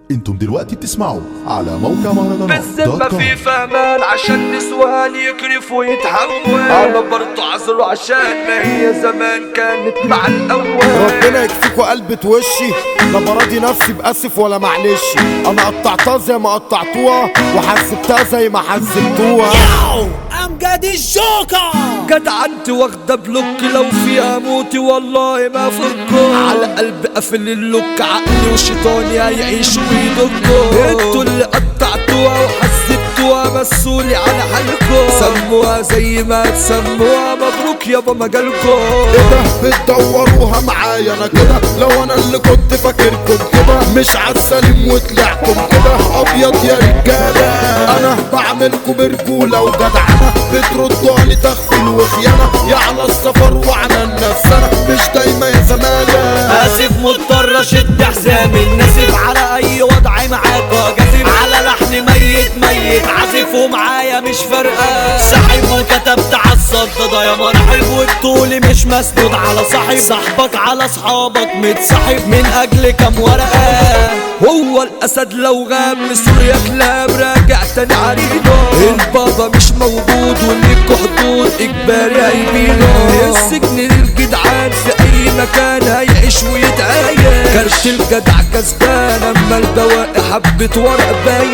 انتم دلوقتي بتسمعوا على موقع مهرجانات بالذمة دوت كوم. في فمان عشان نسوان يكرف ويتحول انا برضو عذره عشان ما هي زمان كانت مع الاول ربنا يكفيكوا قلبة وشي لا براضي نفسي بأسف ولا معلش انا قطعتها زي ما قطعتوها وحسبتها زي ما حسبتوها امجد الجوكر جدع انت واخدة بلوك لو فيها موتي والله ما فكوا على قلب قافل اللوك عقلي وشيطاني هيعيشوا ويدقوا انتوا اللي قطعتوها وحسبتوها مسولي على حالكوا سموها زي ما تسموها مبروك يابا مجالكوا ايه ده بتدوروها معايا انا كده لو انا اللي كنت فاكركم كده مش عالسليم وطلعتم كده ابيض يا رجاله انا بعملكم برجوله وجدعنه بتردوا لي تغفيل وخيانه يا على السفر وعلى النفس انا مش دايما يا زماله اسف مضطر اشد حزامي الناسف على اي وضع معاك واجازف على لحن ميت ميت عازف ومعايا مش فارقه ساحب وكتبت على الصدى يا مرحب والطول مش مسنود على صاحب صاحبك على اصحابك متصاحب من اجل كام ورقه هو الاسد لو غاب من سوريا كلاب راجع تاني عريضه البابا مش موجود وليكوا حدود اجباري هيبينه السجن للجدعان في اي مكان هيعيش ويتعايش كرت الجدع كسبان اما البواقي حبة ورق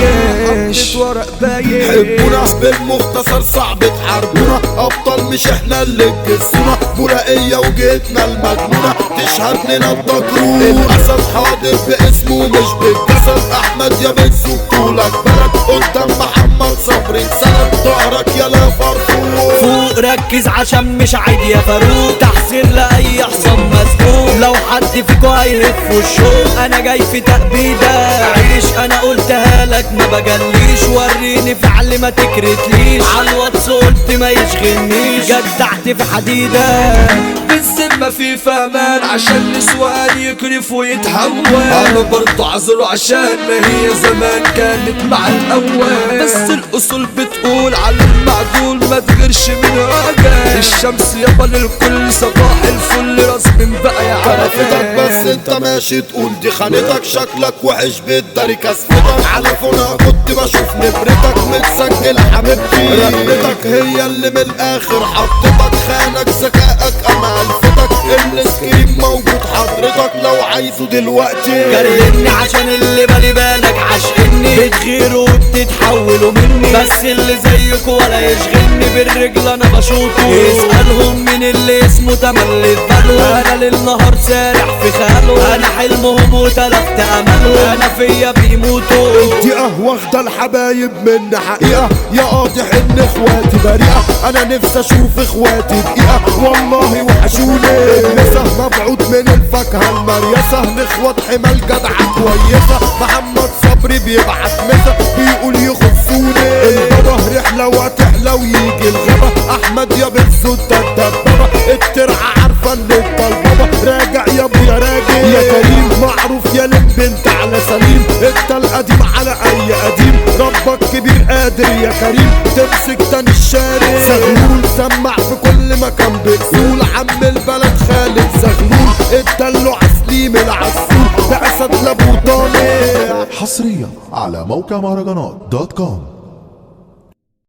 بايش ورق بايش حبونا بالمختصر صعب تحاربونا ابطال مش احنا اللي تجسونا بولائية وجيتنا المجنونة تشهد لنا الضجرون الاسد حاضر باسمه مش بالجسد احمد يا بنسو بطولك بلد قدام محمد صبري سند ظهرك يا لا فرفور فوق ركز عشان مش عيد يا فاروق تحسير لاي حصان مسبوق لو حد فيكو هيهف الشوق انا جاي في تأبيدة عيش انا قلتها لك ما بجليش وريني فعل ما تكرتليش على الواتس قلت ما يشغلنيش جدعت في حديدة بالذمة في فمان عشان نسوان يكرف ويتحول انا برضو عذره عشان ما هي زمان كانت مع الاول بس الاصول بتقول على المعدول ما تغيرش من وجه الشمس يابا للكل صباح الفل رسم بقى يا عرفتك بس عرفات انت ماشي تقول دي خانتك شكلك وحش بتداري كسفتك على فونا كنت بشوف نبرتك متسجل حبيبتي رقبتك هي اللي من الاخر حطتك خانك ذكائك انا الفتك السكرين موجود حضرتك لو عايزه دلوقتي كلمني عشان اللي بالي بالك عشقني بتغيروا وبتتحولوا مني بس اللي زيك ولا يشغلني بالرجل انا بشوطه اسألهم مين اللي اسمه تملي باله انا للنهار سارح في خاله انا حلمهم وتلفت املهم انا فيا بيموتوا دقيقة واخدة الحبايب من حقيقة يا قاطع ان اخواتي بريئة انا نفسي اشوف اخواتي دقيقة والله وحشوني المسا مبعوث من الفاكهة المريسة لاخوات حمال جدعة كويسة محمد صبري بيبعت مسا بيقول يخصوني البابا رحلة وتحلى ويجي الغابة احمد يا بن سودا الدبابة الترعة عارفة ان انت البابا راجع يا ابويا راجع يا كريم معروف يا لم بنت على سليم انت القديم على اي قديم ربك كبير قادر يا كريم تمسك تاني الشارع زغلول سمع في كل مكان بأصول عم البلد خالد زغلول الدلع سليم العسول بأسد لابو طالع حصريا على موقع مهرجانات دوت كوم